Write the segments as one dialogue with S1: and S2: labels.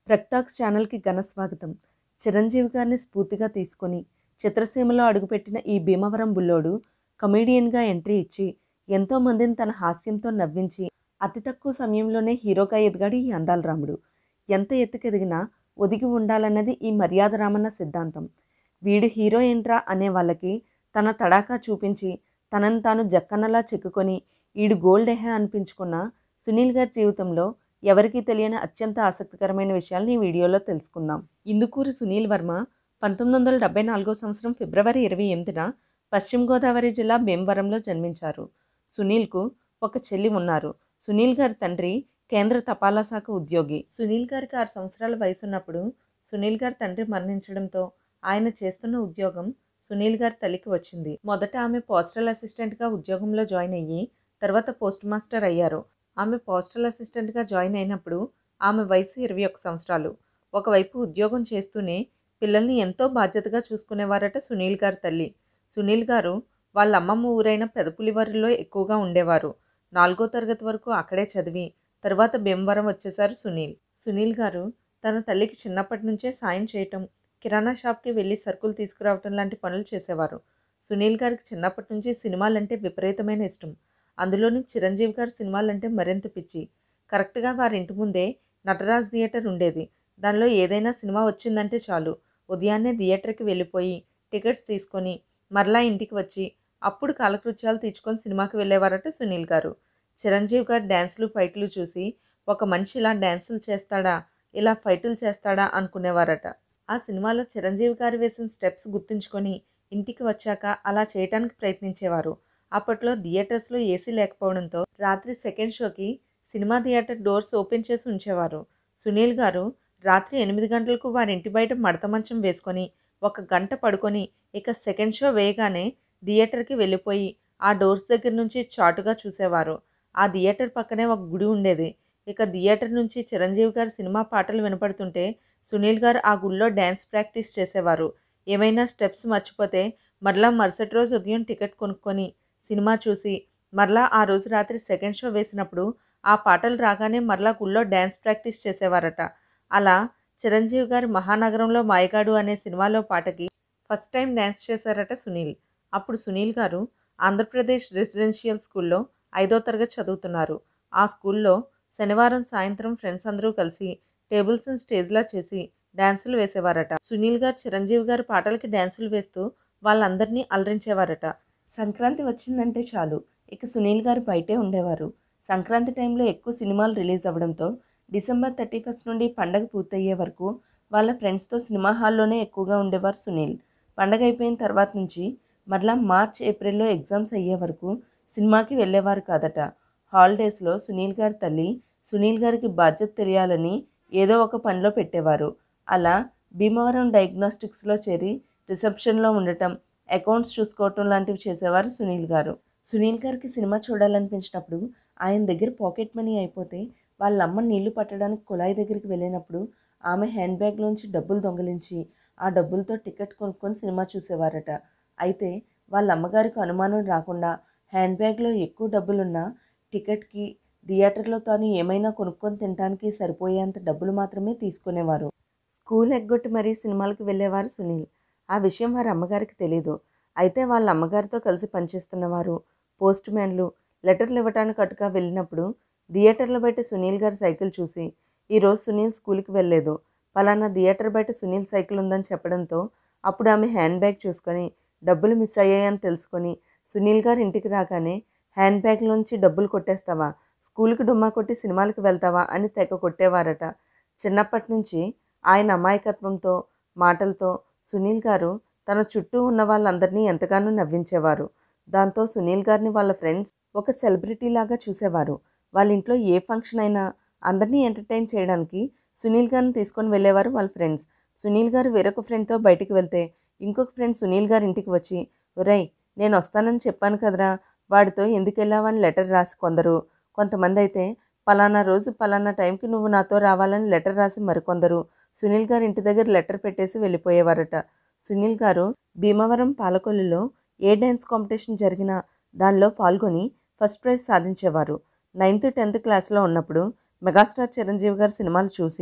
S1: ప్రక్టాక్స్ ఛానల్కి ఘన స్వాగతం చిరంజీవి గారిని స్ఫూర్తిగా తీసుకొని చిత్రసీమలో అడుగుపెట్టిన ఈ భీమవరం బుల్లోడు కమేడియన్గా ఎంట్రీ ఇచ్చి ఎంతో మందిని తన హాస్యంతో నవ్వించి అతి తక్కువ సమయంలోనే హీరోగా ఎదిగాడు ఈ అందాల రాముడు ఎంత ఎత్తుకెదిగినా ఒదిగి ఉండాలన్నది ఈ మర్యాద రామన్న సిద్ధాంతం వీడు హీరో ఏంట్రా అనే వాళ్ళకి తన తడాకా చూపించి తనను తాను జక్కన్నలా చెక్కుకొని ఈడు గోల్డ్ ఎహే అనిపించుకున్న సునీల్ గారి జీవితంలో ఎవరికీ తెలియని అత్యంత ఆసక్తికరమైన విషయాలను ఈ వీడియోలో తెలుసుకుందాం ఇందుకూరి సునీల్ వర్మ పంతొమ్మిది వందల డెబ్బై నాలుగో సంవత్సరం ఫిబ్రవరి ఇరవై ఎనిమిదిన పశ్చిమ గోదావరి జిల్లా భీమవరంలో జన్మించారు సునీల్కు ఒక చెల్లి ఉన్నారు సునీల్ గారి తండ్రి కేంద్ర తపాలా శాఖ ఉద్యోగి సునీల్ గారికి ఆరు సంవత్సరాల వయసున్నప్పుడు సునీల్ గారి తండ్రి మరణించడంతో ఆయన చేస్తున్న ఉద్యోగం సునీల్ గారి తల్లికి వచ్చింది మొదట ఆమె పోస్టల్ అసిస్టెంట్గా ఉద్యోగంలో జాయిన్ అయ్యి తర్వాత పోస్ట్ మాస్టర్ అయ్యారు ఆమె పోస్టల్ అసిస్టెంట్గా జాయిన్ అయినప్పుడు ఆమె వయసు ఇరవై ఒక్క సంవత్సరాలు ఒకవైపు ఉద్యోగం చేస్తూనే పిల్లల్ని ఎంతో బాధ్యతగా చూసుకునేవారట సునీల్ గారి తల్లి సునీల్ గారు వాళ్ళ అమ్మమ్మ ఊరైన పెదపులివరిలో ఎక్కువగా ఉండేవారు నాలుగో తరగతి వరకు అక్కడే చదివి తర్వాత భీమవరం వచ్చేశారు సునీల్ సునీల్ గారు తన తల్లికి చిన్నప్పటి నుంచే సాయం చేయటం కిరాణా షాప్కి వెళ్ళి సరుకులు తీసుకురావటం లాంటి పనులు చేసేవారు సునీల్ గారికి చిన్నప్పటి నుంచి సినిమాలంటే విపరీతమైన ఇష్టం అందులోని చిరంజీవి గారి సినిమాలంటే మరింత పిచ్చి కరెక్ట్గా వారి ఇంటి ముందే నటరాజ్ థియేటర్ ఉండేది దానిలో ఏదైనా సినిమా వచ్చిందంటే చాలు ఉదయాన్నే థియేటర్కి వెళ్ళిపోయి టికెట్స్ తీసుకొని మరలా ఇంటికి వచ్చి అప్పుడు కాలకృత్యాలు తీర్చుకొని సినిమాకి వెళ్ళేవారట సునీల్ గారు చిరంజీవి గారి డ్యాన్సులు ఫైట్లు చూసి ఒక మనిషి ఇలా డ్యాన్సులు చేస్తాడా ఇలా ఫైటులు చేస్తాడా అనుకునేవారట ఆ సినిమాలో చిరంజీవి గారు వేసిన స్టెప్స్ గుర్తుంచుకొని ఇంటికి వచ్చాక అలా చేయటానికి ప్రయత్నించేవారు అప్పట్లో థియేటర్స్లో ఏసీ లేకపోవడంతో రాత్రి సెకండ్ షోకి సినిమా థియేటర్ డోర్స్ ఓపెన్ చేసి ఉంచేవారు సునీల్ గారు రాత్రి ఎనిమిది గంటలకు వారి ఇంటి బయట మడత మంచం వేసుకొని ఒక గంట పడుకొని ఇక సెకండ్ షో వేయగానే థియేటర్కి వెళ్ళిపోయి ఆ డోర్స్ దగ్గర నుంచి చాటుగా చూసేవారు ఆ థియేటర్ పక్కనే ఒక గుడి ఉండేది ఇక థియేటర్ నుంచి చిరంజీవి గారి సినిమా పాటలు వినపడుతుంటే సునీల్ గారు ఆ గుడిలో డ్యాన్స్ ప్రాక్టీస్ చేసేవారు ఏమైనా స్టెప్స్ మర్చిపోతే మరలా మరుసటి రోజు ఉదయం టికెట్ కొనుక్కొని సినిమా చూసి మరలా ఆ రోజు రాత్రి సెకండ్ షో వేసినప్పుడు ఆ పాటలు రాగానే మరలా గుళ్ళో డ్యాన్స్ ప్రాక్టీస్ చేసేవారట అలా చిరంజీవి గారి మహానగరంలో మాయగాడు అనే సినిమాలో పాటకి ఫస్ట్ టైం డ్యాన్స్ చేశారట సునీల్ అప్పుడు సునీల్ గారు ఆంధ్రప్రదేశ్ రెసిడెన్షియల్ స్కూల్లో ఐదో తరగతి చదువుతున్నారు ఆ స్కూల్లో శనివారం సాయంత్రం ఫ్రెండ్స్ అందరూ కలిసి టేబుల్స్ని స్టేజ్లా చేసి డ్యాన్సులు వేసేవారట సునీల్ గారు చిరంజీవి గారి పాటలకి డ్యాన్సులు వేస్తూ వాళ్ళందరినీ అలరించేవారట సంక్రాంతి వచ్చిందంటే చాలు ఇక సునీల్ గారు బయటే ఉండేవారు సంక్రాంతి టైంలో ఎక్కువ సినిమాలు రిలీజ్ అవ్వడంతో డిసెంబర్ థర్టీ ఫస్ట్ నుండి పండగ పూర్తయ్యే వరకు వాళ్ళ ఫ్రెండ్స్తో సినిమా హాల్లోనే ఎక్కువగా ఉండేవారు సునీల్ పండగ అయిపోయిన తర్వాత నుంచి మరలా మార్చ్ ఏప్రిల్లో ఎగ్జామ్స్ అయ్యే వరకు సినిమాకి వెళ్ళేవారు కాదట హాలిడేస్లో సునీల్ గారి తల్లి సునీల్ గారికి బాధ్యత తెలియాలని ఏదో ఒక పనిలో పెట్టేవారు అలా భీమవరం డయాగ్నోస్టిక్స్లో చేరి రిసెప్షన్లో ఉండటం అకౌంట్స్ చూసుకోవటం లాంటివి చేసేవారు సునీల్ గారు సునీల్ గారికి సినిమా చూడాలనిపించినప్పుడు ఆయన దగ్గర పాకెట్ మనీ అయిపోతే వాళ్ళ అమ్మ నీళ్లు పట్టడానికి కుళాయి దగ్గరికి వెళ్ళినప్పుడు ఆమె హ్యాండ్ బ్యాగ్లోంచి డబ్బులు దొంగిలించి ఆ డబ్బులతో టికెట్ కొనుక్కొని సినిమా చూసేవారట అయితే వాళ్ళ అమ్మగారికి అనుమానం రాకుండా హ్యాండ్ బ్యాగ్లో ఎక్కువ డబ్బులున్నా టికెట్కి థియేటర్లో తాను ఏమైనా కొనుక్కొని తినడానికి సరిపోయేంత డబ్బులు మాత్రమే తీసుకునేవారు స్కూల్ ఎగ్గొట్టి మరీ సినిమాలకు వెళ్ళేవారు సునీల్ ఆ విషయం వారి అమ్మగారికి తెలీదు అయితే వాళ్ళ అమ్మగారితో కలిసి పనిచేస్తున్నవారు పోస్ట్ మ్యాన్లు లెటర్లు ఇవ్వటానికి అటుగా వెళ్ళినప్పుడు థియేటర్ల బయట సునీల్ గారి సైకిల్ చూసి ఈరోజు సునీల్ స్కూల్కి వెళ్ళలేదు పలానా థియేటర్ బయట సునీల్ సైకిల్ ఉందని చెప్పడంతో అప్పుడు ఆమె హ్యాండ్ బ్యాగ్ చూసుకొని డబ్బులు మిస్ అయ్యాయని తెలుసుకొని సునీల్ గారు ఇంటికి రాగానే హ్యాండ్ బ్యాగ్లోంచి డబ్బులు కొట్టేస్తావా స్కూల్కి డుమ్మా కొట్టి సినిమాలకు వెళ్తావా అని తెగ కొట్టేవారట చిన్నప్పటి నుంచి ఆయన అమాయకత్వంతో మాటలతో సునీల్ గారు తన చుట్టూ ఉన్న వాళ్ళందరినీ ఎంతగానో నవ్వించేవారు దాంతో సునీల్ గారిని వాళ్ళ ఫ్రెండ్స్ ఒక సెలబ్రిటీ లాగా చూసేవారు వాళ్ళ ఇంట్లో ఏ ఫంక్షన్ అయినా అందరినీ ఎంటర్టైన్ చేయడానికి సునీల్ గారిని తీసుకొని వెళ్ళేవారు వాళ్ళ ఫ్రెండ్స్ సునీల్ గారు వేరొక ఫ్రెండ్తో బయటికి వెళ్తే ఇంకొక ఫ్రెండ్ సునీల్ గారి ఇంటికి వచ్చి ఒరేయ్ నేను వస్తానని చెప్పాను కదరా వాడితో ఎందుకు వెళ్ళావని లెటర్ రాసి కొందరు కొంతమంది అయితే పలానా రోజు పలానా టైంకి నువ్వు నాతో రావాలని లెటర్ రాసి మరికొందరు సునీల్ గారి ఇంటి దగ్గర లెటర్ పెట్టేసి వెళ్ళిపోయేవారట సునీల్ గారు భీమవరం పాలకొల్లులో ఏ డ్యాన్స్ కాంపిటీషన్ జరిగినా దానిలో పాల్గొని ఫస్ట్ ప్రైజ్ సాధించేవారు నైన్త్ టెన్త్ క్లాస్లో ఉన్నప్పుడు మెగాస్టార్ చిరంజీవి గారి సినిమాలు చూసి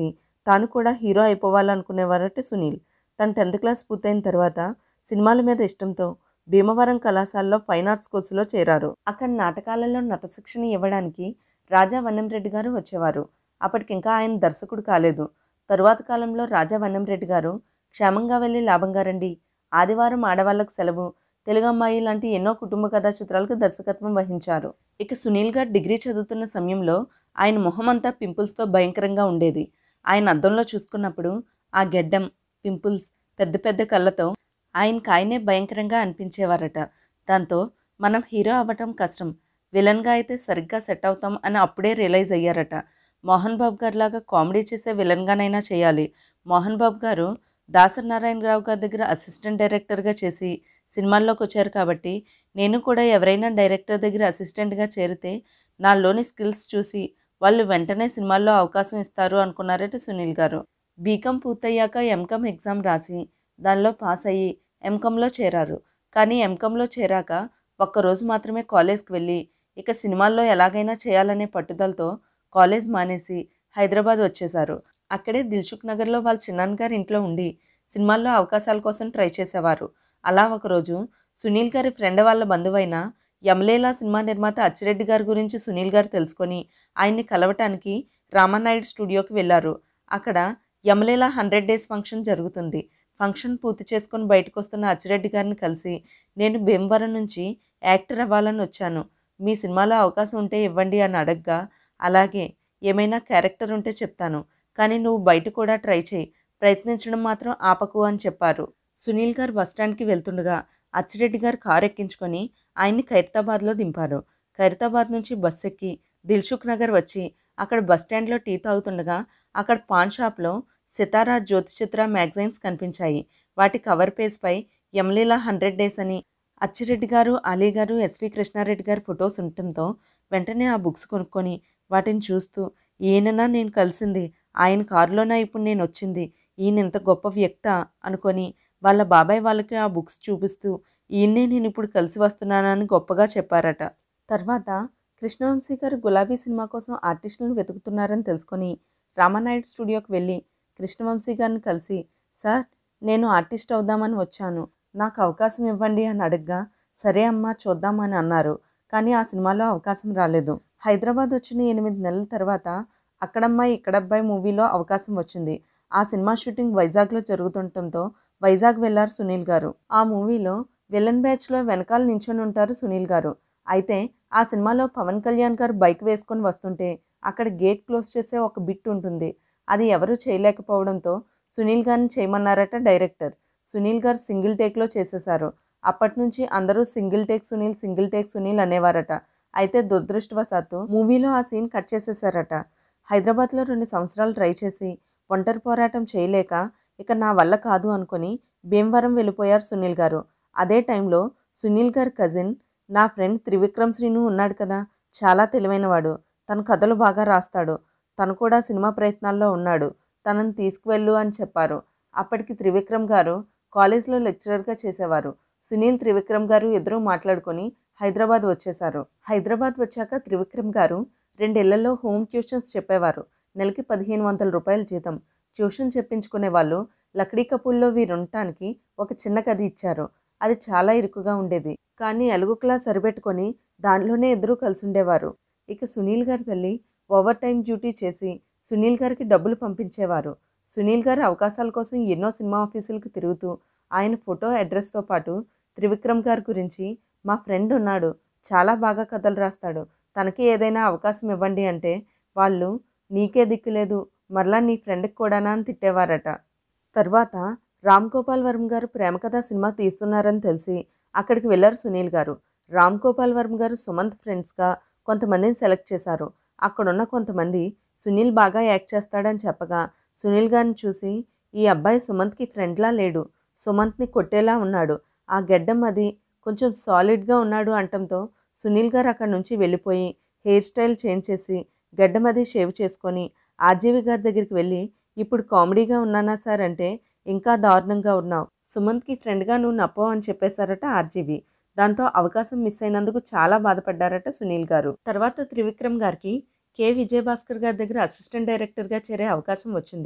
S1: తాను కూడా హీరో అయిపోవాలనుకునేవారట సునీల్ తన టెన్త్ క్లాస్ పూర్తయిన తర్వాత సినిమాల మీద ఇష్టంతో భీమవరం కళాశాలలో ఫైన్ ఆర్ట్స్ కోర్సులో చేరారు అక్కడ నాటకాలలో నట శిక్షణ ఇవ్వడానికి రాజా వన్నంరెడ్డి గారు వచ్చేవారు అప్పటికింకా ఆయన దర్శకుడు కాలేదు తరువాత కాలంలో రాజా వన్నంరెడ్డి గారు క్షేమంగా వెళ్ళి లాభంగా రండి ఆదివారం ఆడవాళ్లకు సెలవు తెలుగు అమ్మాయి లాంటి ఎన్నో కుటుంబ కథా చిత్రాలకు దర్శకత్వం వహించారు ఇక సునీల్ గారు డిగ్రీ చదువుతున్న సమయంలో ఆయన మొహం అంతా పింపుల్స్తో భయంకరంగా ఉండేది ఆయన అద్దంలో చూసుకున్నప్పుడు ఆ గెడ్డం పింపుల్స్ పెద్ద పెద్ద కళ్ళతో ఆయనకు ఆయనే భయంకరంగా అనిపించేవారట దాంతో మనం హీరో అవ్వటం కష్టం విలన్గా అయితే సరిగ్గా సెట్ అవుతాం అని అప్పుడే రియలైజ్ అయ్యారట మోహన్ బాబు గారిలాగా కామెడీ చేసే విలన్గానైనా చేయాలి మోహన్ బాబు గారు దాసరి నారాయణరావు గారి దగ్గర అసిస్టెంట్ డైరెక్టర్గా చేసి సినిమాల్లోకి వచ్చారు కాబట్టి నేను కూడా ఎవరైనా డైరెక్టర్ దగ్గర అసిస్టెంట్గా చేరితే నాలోని స్కిల్స్ చూసి వాళ్ళు వెంటనే సినిమాల్లో అవకాశం ఇస్తారు అనుకున్నారట సునీల్ గారు బీకామ్ పూర్తయ్యాక ఎంకామ్ ఎగ్జామ్ రాసి దానిలో పాస్ అయ్యి ఎంకామ్లో చేరారు కానీ ఎంకామ్లో చేరాక ఒక్కరోజు మాత్రమే కాలేజ్కి వెళ్ళి ఇక సినిమాల్లో ఎలాగైనా చేయాలనే పట్టుదలతో కాలేజ్ మానేసి హైదరాబాద్ వచ్చేశారు అక్కడే దిల్సుఖ్ నగర్లో వాళ్ళ చిన్నాన్న గారి ఇంట్లో ఉండి సినిమాల్లో అవకాశాల కోసం ట్రై చేసేవారు అలా ఒకరోజు సునీల్ గారి ఫ్రెండ్ వాళ్ళ బంధువైన యమలేలా సినిమా నిర్మాత అచ్చిరెడ్డి గారి గురించి సునీల్ గారు తెలుసుకొని ఆయన్ని కలవటానికి రామానాయుడు స్టూడియోకి వెళ్ళారు అక్కడ యమలేలా హండ్రెడ్ డేస్ ఫంక్షన్ జరుగుతుంది ఫంక్షన్ పూర్తి చేసుకొని బయటకు వస్తున్న అచ్చిరెడ్డి గారిని కలిసి నేను భీమవరం నుంచి యాక్టర్ అవ్వాలని వచ్చాను మీ సినిమాలో అవకాశం ఉంటే ఇవ్వండి అని అడగ్గా అలాగే ఏమైనా క్యారెక్టర్ ఉంటే చెప్తాను కానీ నువ్వు బయట కూడా ట్రై చేయి ప్రయత్నించడం మాత్రం ఆపకు అని చెప్పారు సునీల్ గారు బస్టాండ్కి వెళ్తుండగా అచ్చిరెడ్డి గారు కారు ఎక్కించుకొని ఆయన్ని ఖైరతాబాద్లో దింపారు ఖైరతాబాద్ నుంచి బస్ ఎక్కి దిల్సుఖ్ నగర్ వచ్చి అక్కడ బస్టాండ్లో టీ తాగుతుండగా అక్కడ పాన్ షాప్లో సితారా జ్యోతి చిత్ర మ్యాగజైన్స్ కనిపించాయి వాటి కవర్ పేజ్పై యమలీలా హండ్రెడ్ డేస్ అని అచ్చిరెడ్డి గారు అలీ గారు ఎస్వి కృష్ణారెడ్డి గారి ఫొటోస్ ఉండటంతో వెంటనే ఆ బుక్స్ కొనుక్కొని వాటిని చూస్తూ ఈయననా నేను కలిసింది ఆయన కారులోనా ఇప్పుడు నేను వచ్చింది ఈయన ఇంత గొప్ప వ్యక్త అనుకొని వాళ్ళ బాబాయ్ వాళ్ళకి ఆ బుక్స్ చూపిస్తూ ఈయన్నే నేను ఇప్పుడు కలిసి వస్తున్నానని గొప్పగా చెప్పారట తర్వాత కృష్ణవంశీ గారు గులాబీ సినిమా కోసం ఆర్టిస్టులను వెతుకుతున్నారని తెలుసుకొని రామానాయుడు స్టూడియోకి వెళ్ళి కృష్ణవంశీ గారిని కలిసి సార్ నేను ఆర్టిస్ట్ అవుదామని వచ్చాను నాకు అవకాశం ఇవ్వండి అని అడగ్గా సరే అమ్మా చూద్దామని అన్నారు కానీ ఆ సినిమాలో అవకాశం రాలేదు హైదరాబాద్ వచ్చిన ఎనిమిది నెలల తర్వాత అక్కడమ్మాయి ఇక్కడబ్బాయి మూవీలో అవకాశం వచ్చింది ఆ సినిమా షూటింగ్ వైజాగ్లో జరుగుతుండటంతో వైజాగ్ వెళ్లారు సునీల్ గారు ఆ మూవీలో విలన్ బ్యాచ్లో వెనకాల నించొని ఉంటారు సునీల్ గారు అయితే ఆ సినిమాలో పవన్ కళ్యాణ్ గారు బైక్ వేసుకొని వస్తుంటే అక్కడ గేట్ క్లోజ్ చేసే ఒక బిట్ ఉంటుంది అది ఎవరూ చేయలేకపోవడంతో సునీల్ గారిని చేయమన్నారట డైరెక్టర్ సునీల్ గారు సింగిల్ టేక్లో చేసేశారు అప్పటి నుంచి అందరూ single take Sunil single take Sunil అనేవారట అయితే దురదృష్టవశాత్తు మూవీలో ఆ సీన్ కట్ చేసేసారట హైదరాబాద్లో రెండు సంవత్సరాలు ట్రై చేసి ఒంటరి పోరాటం చేయలేక ఇక నా వల్ల కాదు అనుకొని భీమవరం వెళ్ళిపోయారు సునీల్ గారు అదే టైంలో సునీల్ గారి కజిన్ నా ఫ్రెండ్ త్రివిక్రమ్ శ్రీను ఉన్నాడు కదా చాలా తెలివైనవాడు తన కథలు బాగా రాస్తాడు తను కూడా సినిమా ప్రయత్నాల్లో ఉన్నాడు తనని తీసుకువెళ్ళు అని చెప్పారు అప్పటికి త్రివిక్రమ్ గారు కాలేజ్లో లెక్చరర్గా చేసేవారు సునీల్ త్రివిక్రమ్ గారు ఇద్దరూ మాట్లాడుకొని హైదరాబాద్ వచ్చేశారు హైదరాబాద్ వచ్చాక త్రివిక్రమ్ గారు రెండేళ్లలో హోమ్ ట్యూషన్స్ చెప్పేవారు నెలకి పదిహేను వందల రూపాయల జీతం ట్యూషన్ చెప్పించుకునే వాళ్ళు లక్డీ కపూల్లో వీరు ఉండటానికి ఒక చిన్న గది ఇచ్చారు అది చాలా ఇరుకుగా ఉండేది కానీ అలుగుకులా సరిపెట్టుకొని దానిలోనే ఇద్దరూ కలిసి ఉండేవారు ఇక సునీల్ గారి తల్లి ఓవర్ టైం డ్యూటీ చేసి సునీల్ గారికి డబ్బులు పంపించేవారు సునీల్ గారు అవకాశాల కోసం ఎన్నో సినిమా ఆఫీసులకు తిరుగుతూ ఆయన ఫోటో అడ్రస్తో పాటు త్రివిక్రమ్ గారి గురించి మా ఫ్రెండ్ ఉన్నాడు చాలా బాగా కథలు రాస్తాడు తనకి ఏదైనా అవకాశం ఇవ్వండి అంటే వాళ్ళు నీకే దిక్కు లేదు మరలా నీ ఫ్రెండ్కి కూడానా అని తిట్టేవారట తర్వాత రామ్ గోపాల్ వర్మ గారు ప్రేమ కథ సినిమా తీస్తున్నారని తెలిసి అక్కడికి వెళ్ళారు సునీల్ గారు రామ్ గోపాల్ వర్మ గారు సుమంత్ ఫ్రెండ్స్గా కొంతమందిని సెలెక్ట్ చేశారు అక్కడున్న కొంతమంది సునీల్ బాగా యాక్ట్ చేస్తాడని చెప్పగా సునీల్ గారిని చూసి ఈ అబ్బాయి సుమంత్కి ఫ్రెండ్లా లేడు సుమంత్ని కొట్టేలా ఉన్నాడు ఆ గెడ్డం అది కొంచెం సాలిడ్గా ఉన్నాడు అంటంతో సునీల్ గారు అక్కడి నుంచి వెళ్ళిపోయి హెయిర్ స్టైల్ చేంజ్ చేసి గడ్డం అది షేవ్ చేసుకొని ఆర్జీవి గారి దగ్గరికి వెళ్ళి ఇప్పుడు కామెడీగా ఉన్నానా సార్ అంటే ఇంకా దారుణంగా ఉన్నావు సుమంత్కి ఫ్రెండ్గా నువ్వు నప్పవు అని చెప్పేశారట ఆర్జీవి దాంతో అవకాశం మిస్ అయినందుకు చాలా బాధపడ్డారట సునీల్ గారు తర్వాత త్రివిక్రమ్ గారికి కె విజయభాస్కర్ గారి దగ్గర అసిస్టెంట్ డైరెక్టర్గా చేరే అవకాశం వచ్చింది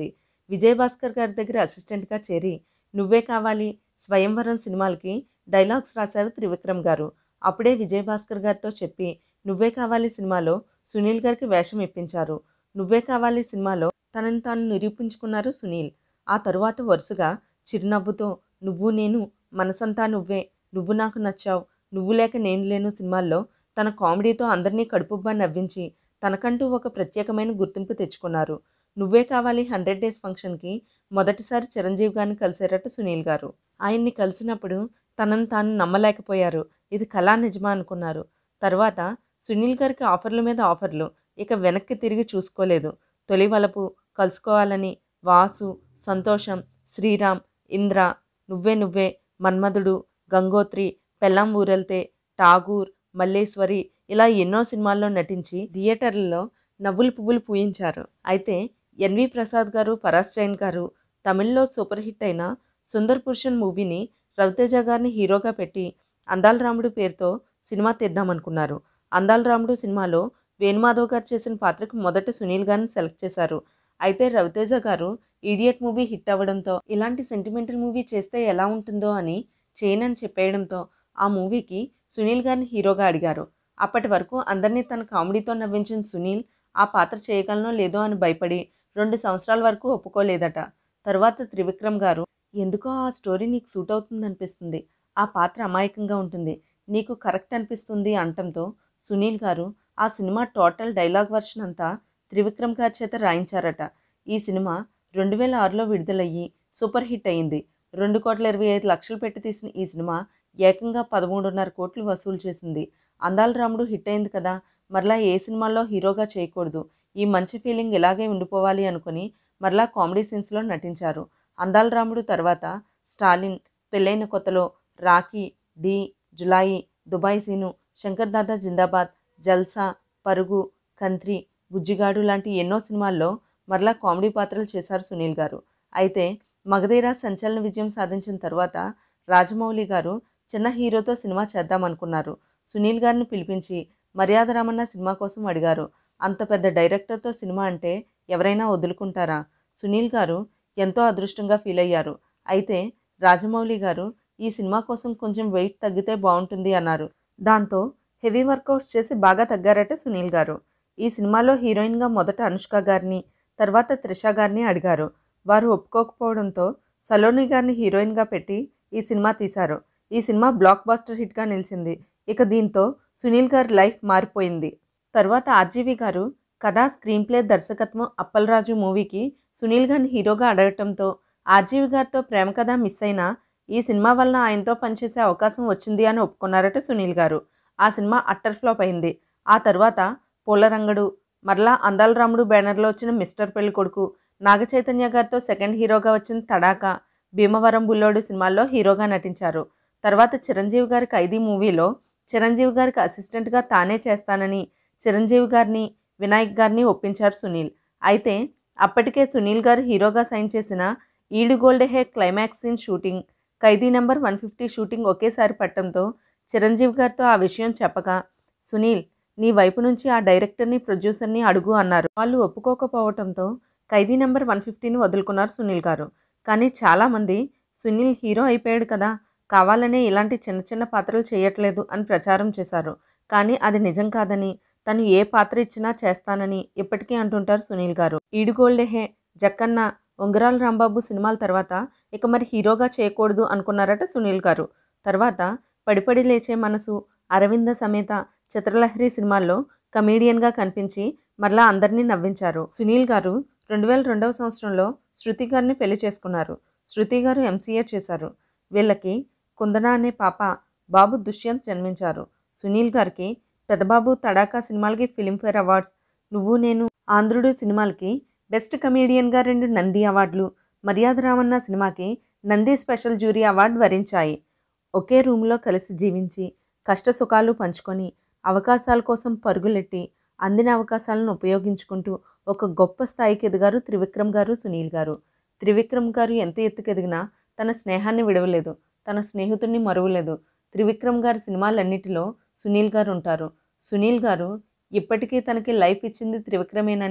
S1: విజయభాస్కర్ గారి దగ్గర అసిస్టెంట్గా చేరి నువ్వే కావాలి స్వయంవరం సినిమాలకి డైలాగ్స్ రాశారు త్రివిక్రమ్ గారు అప్పుడే విజయభాస్కర్ గారితో చెప్పి నువ్వే కావాలి సినిమాలో సునీల్ గారికి వేషం ఇప్పించారు నువ్వే కావాలి సినిమాలో తనని తాను నిరూపించుకున్నారు సునీల్ ఆ తరువాత వరుసగా చిరునవ్వుతో నువ్వు నేను మనసంతా నువ్వే నువ్వు నాకు నచ్చావు నువ్వు లేక నేను లేను సినిమాల్లో తన కామెడీతో అందరినీ కడుపుబ్బా నవ్వించి తనకంటూ ఒక ప్రత్యేకమైన గుర్తింపు తెచ్చుకున్నారు నువ్వే కావాలి హండ్రెడ్ డేస్ ఫంక్షన్కి మొదటిసారి చిరంజీవి గారిని కలిసారట సునీల్ గారు ఆయన్ని కలిసినప్పుడు తనను తాను నమ్మలేకపోయారు ఇది కళా నిజమా అనుకున్నారు తర్వాత సునీల్ గారికి ఆఫర్ల మీద ఆఫర్లు ఇక వెనక్కి తిరిగి చూసుకోలేదు తొలి వలపు కలుసుకోవాలని వాసు సంతోషం శ్రీరామ్ ఇంద్ర నువ్వే నువ్వే మన్మధుడు గంగోత్రి పెళ్ళాం ఊరెళ్తే ఠాగూర్ మల్లేశ్వరి ఇలా ఎన్నో సినిమాల్లో నటించి థియేటర్లలో నవ్వులు పువ్వులు పూయించారు అయితే ఎన్వి ప్రసాద్ గారు పరాస్ జైన్ గారు తమిళ్లో సూపర్ హిట్ అయిన సుందర్ పురుషన్ మూవీని రవితేజ గారిని హీరోగా పెట్టి అందాల రాముడు పేరుతో సినిమా తీద్దామనుకున్నారు అందాల రాముడు సినిమాలో వేణుమాధవ్ గారు చేసిన పాత్రకు మొదట సునీల్ గారిని సెలెక్ట్ చేశారు అయితే రవితేజ గారు ఈడియట్ మూవీ హిట్ అవ్వడంతో ఇలాంటి సెంటిమెంటల్ మూవీ చేస్తే ఎలా ఉంటుందో అని చేయనని చెప్పేయడంతో ఆ మూవీకి సునీల్ గారిని హీరోగా అడిగారు అప్పటి వరకు అందరినీ తన కామెడీతో నవ్వించిన సునీల్ ఆ పాత్ర చేయగలనో లేదో అని భయపడి రెండు సంవత్సరాల వరకు ఒప్పుకోలేదట తర్వాత త్రివిక్రమ్ గారు ఎందుకో ఆ స్టోరీ నీకు సూట్ అవుతుంది అనిపిస్తుంది ఆ పాత్ర అమాయకంగా ఉంటుంది నీకు కరెక్ట్ అనిపిస్తుంది అంటంతో సునీల్ గారు ఆ సినిమా టోటల్ డైలాగ్ వర్షన్ అంతా త్రివిక్రమ్ గారి చేత రాయించారట ఈ సినిమా రెండు వేల ఆరులో విడుదలయ్యి సూపర్ హిట్ అయింది రెండు కోట్ల ఇరవై ఐదు లక్షలు పెట్టి తీసిన ఈ సినిమా ఏకంగా పదమూడున్నర కోట్లు వసూలు చేసింది అందాల రాముడు హిట్ అయింది కదా మరలా ఏ సినిమాల్లో హీరోగా చేయకూడదు ఈ మంచి ఫీలింగ్ ఇలాగే ఉండిపోవాలి అనుకుని మరలా కామెడీ సీన్స్లో నటించారు అందాల రాముడు తర్వాత స్టాలిన్ పెళ్ళైన కొత్తలో రాఖీ డి జులాయి దుబాయ్ సీను శంకర్ దాదా జిందాబాద్ జల్సా పరుగు కంత్రి బుజ్జిగాడు లాంటి ఎన్నో సినిమాల్లో మరలా కామెడీ పాత్రలు చేశారు సునీల్ గారు అయితే మగధీర సంచలన విజయం సాధించిన తర్వాత రాజమౌళి గారు చిన్న హీరోతో సినిమా చేద్దామనుకున్నారు సునీల్ గారిని పిలిపించి మర్యాద రామన్న సినిమా కోసం అడిగారు అంత పెద్ద డైరెక్టర్తో సినిమా అంటే ఎవరైనా వదులుకుంటారా సునీల్ గారు ఎంతో అదృష్టంగా ఫీల్ అయ్యారు అయితే రాజమౌళి గారు ఈ సినిమా కోసం కొంచెం వెయిట్ తగ్గితే బాగుంటుంది అన్నారు దాంతో హెవీ వర్కౌట్స్ చేసి బాగా తగ్గారట సునీల్ గారు ఈ సినిమాలో హీరోయిన్గా మొదట అనుష్క గారిని తర్వాత త్రిష గారిని అడిగారు వారు ఒప్పుకోకపోవడంతో సలోని గారిని హీరోయిన్గా పెట్టి ఈ సినిమా తీశారు ఈ సినిమా బ్లాక్ బాస్టర్ హిట్గా నిలిచింది ఇక దీంతో సునీల్ గారి లైఫ్ మారిపోయింది తర్వాత ఆర్జీవి గారు కథా స్క్రీన్ ప్లే దర్శకత్వం అప్పలరాజు మూవీకి సునీల్ గారిని హీరోగా అడగటంతో ఆర్జీవి గారితో ప్రేమ కథ మిస్ అయినా ఈ సినిమా వలన ఆయనతో పనిచేసే అవకాశం వచ్చింది అని ఒప్పుకున్నారట సునీల్ గారు ఆ సినిమా అట్టర్ ఫ్లాప్ అయింది ఆ తర్వాత పూలరంగడు మరలా అందాల రాముడు బ్యానర్లో వచ్చిన మిస్టర్ పెళ్లి కొడుకు నాగ చైతన్య గారితో సెకండ్ హీరోగా వచ్చిన తడాకా భీమవరం బుల్లోడు సినిమాల్లో హీరోగా నటించారు తర్వాత చిరంజీవి గారి ఖైదీ మూవీలో చిరంజీవి గారికి అసిస్టెంట్గా తానే చేస్తానని చిరంజీవి గారిని వినాయక్ గారిని ఒప్పించారు సునీల్ అయితే అప్పటికే సునీల్ గారు హీరోగా సైన్ చేసిన ఈడు గోల్డ్ హే climax scene shooting Khaidi number one fifty shooting ఒకేసారి పట్టడంతో చిరంజీవి గారితో ఆ విషయం చెప్పగా సునీల్ నీ వైపు నుంచి ఆ డైరెక్టర్ని ప్రొడ్యూసర్ని అడుగు అన్నారు వాళ్ళు ఒప్పుకోకపోవడంతో ఖైదీ నెంబర్ వన్ ఫిఫ్టీని వదులుకున్నారు సునీల్ గారు కానీ చాలామంది సునీల్ హీరో అయిపోయాడు కదా కావాలనే ఇలాంటి చిన్న చిన్న పాత్రలు చేయట్లేదు అని ప్రచారం చేశారు కానీ అది నిజం కాదని తను ఏ పాత్ర ఇచ్చినా చేస్తానని ఇప్పటికీ అంటుంటారు సునీల్ గారు ఈడుగోల్డెహే జక్కన్న ఉంగరాల రాంబాబు సినిమాల తర్వాత ఇక మరి హీరోగా చేయకూడదు అనుకున్నారట సునీల్ గారు తర్వాత పడిపడి లేచే మనసు అరవింద సమేత చిత్రలహరి సినిమాల్లో కమీడియన్గా కనిపించి మరలా అందరినీ నవ్వించారు సునీల్ గారు రెండు వేల రెండవ సంవత్సరంలో శృతి గారిని పెళ్లి చేసుకున్నారు శృతి గారు ఎంసీఏ చేశారు వీళ్ళకి కుందన అనే పాప బాబు దుష్యంత్ జన్మించారు సునీల్ గారికి పెద్దబాబు తడాకా సినిమాలకి ఫిలింఫేర్ అవార్డ్స్ నువ్వు నేను ఆంధ్రుడు సినిమాలకి బెస్ట్ కమీడియన్గా రెండు నంది అవార్డులు మర్యాద రామన్న సినిమాకి నంది స్పెషల్ జ్యూరీ అవార్డు వరించాయి ఒకే రూమ్లో కలిసి జీవించి కష్ట సుఖాలు పంచుకొని అవకాశాల కోసం పరుగులెట్టి అందిన అవకాశాలను ఉపయోగించుకుంటూ ఒక గొప్ప స్థాయికి ఎదిగారు త్రివిక్రమ్ గారు సునీల్ గారు త్రివిక్రమ్ గారు ఎంత ఎత్తుకు ఎదిగినా తన స్నేహాన్ని విడవలేదు తన స్నేహితుడిని మరువలేదు త్రివిక్రమ్ గారి సినిమాలన్నిటిలో సునీల్ గారు ఉంటారు సునీల్ గారు ఇప్పటికీ తనకి లైఫ్ ఇచ్చింది త్రివిక్రమేనని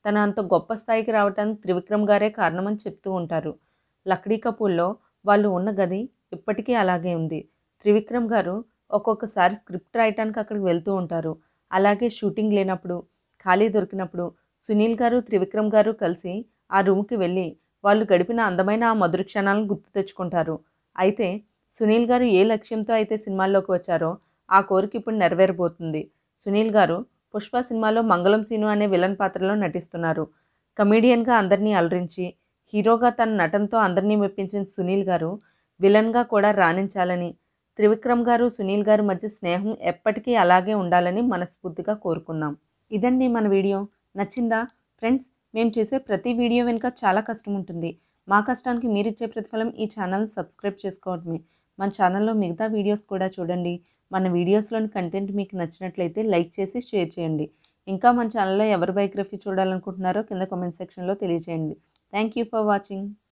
S1: తన అంత గొప్ప స్థాయికి రావడానికి త్రివిక్రమ్ గారే కారణమని చెప్తూ ఉంటారు లక్డీ కపూర్లో వాళ్ళు ఉన్న గది ఇప్పటికీ అలాగే ఉంది త్రివిక్రమ్ గారు ఒక్కొక్కసారి స్క్రిప్ట్ రాయటానికి అక్కడికి వెళ్తూ ఉంటారు అలాగే షూటింగ్ లేనప్పుడు ఖాళీ దొరికినప్పుడు సునీల్ గారు త్రివిక్రమ్ గారు కలిసి ఆ రూమ్కి వెళ్ళి వాళ్ళు గడిపిన అందమైన ఆ మధుర క్షణాలను గుర్తు తెచ్చుకుంటారు అయితే సునీల్ గారు ఏ లక్ష్యంతో అయితే సినిమాల్లోకి వచ్చారో ఆ కోరిక ఇప్పుడు నెరవేరబోతుంది సునీల్ గారు పుష్ప సినిమాలో మంగళం సీను అనే విలన్ పాత్రలో నటిస్తున్నారు కమీడియన్గా అందరినీ అలరించి హీరోగా తన నటనతో అందరినీ మెప్పించిన సునీల్ గారు విలన్గా కూడా రాణించాలని త్రివిక్రమ్ గారు సునీల్ గారు మధ్య స్నేహం ఎప్పటికీ అలాగే ఉండాలని మనస్ఫూర్తిగా కోరుకుందాం ఇదండి మన వీడియో నచ్చిందా ఫ్రెండ్స్ మేము చేసే ప్రతి వీడియో వెనుక చాలా కష్టం ఉంటుంది మా కష్టానికి మీరిచ్చే ప్రతిఫలం ఈ ఛానల్ సబ్స్క్రైబ్ చేసుకోవడమే మన ఛానల్లో మిగతా వీడియోస్ కూడా చూడండి మన వీడియోస్లోని కంటెంట్ మీకు నచ్చినట్లయితే లైక్ చేసి షేర్ చేయండి ఇంకా మన ఛానల్లో ఎవరి బయోగ్రఫీ చూడాలనుకుంటున్నారో కింద కామెంట్ సెక్షన్లో తెలియజేయండి థ్యాంక్ యూ ఫర్ వాచింగ్